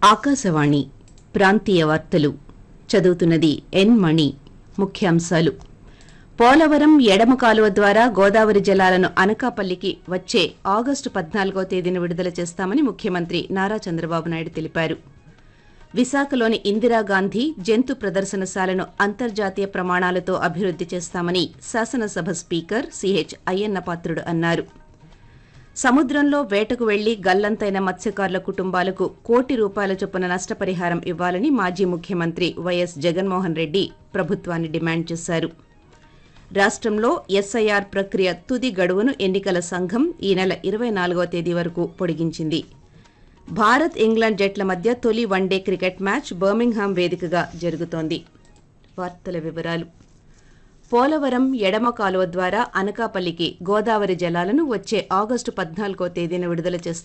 ఆకాశవాణి ప్రాంతీయ వార్తలు చదువుతున్నది ఎన్ మణి ముఖ్యాంశాలు పోలవరం ఎడమ కాలువ ద్వారా గోదావరి జలాలను అనకాపల్లికి వచ్చే ఆగస్టు పద్నాలుగో తేదీన విడుదల చేస్తామని ముఖ్యమంత్రి నారా చంద్రబాబు నాయుడు తెలిపారు విశాఖలోని ఇందిరాగాంధీ జంతు ప్రదర్శనశాలను అంతర్జాతీయ ప్రమాణాలతో అభివృద్ది చేస్తామని శాసనసభ స్పీకర్ సిహెచ్ అయ్యన్నపాత్రుడు అన్నారు సముద్రంలో వేటకు వెళ్లి గల్లంతైన మత్స్యకారుల కుటుంబాలకు కోటి రూపాయల చొప్పున నష్టపరిహారం ఇవ్వాలని మాజీ ముఖ్యమంత్రి వైఎస్ జగన్మోహన్ రెడ్డి ప్రభుత్వాన్ని డిమాండ్ చేశారు రాష్ట్రంలో ఎస్ఐఆర్ ప్రక్రియ తుది గడువును ఎన్నికల సంఘం ఈ నెల ఇరవై నాలుగవ తేదీ వరకు పొడిగించింది భారత్ ఇంగ్లాండ్ జట్ల మధ్య తొలి వన్డే క్రికెట్ మ్యాచ్ బర్మింగ్హామ్ వేదికగా జరుగుతోంది వార్తల వివరాలు పోలవరం ఎడమ కాలువ ద్వారా అనకాపల్లికి గోదావరి జలాలను వచ్చే ఆగస్టు పద్నాలుగో తేదీన విడుదల చేస్తారు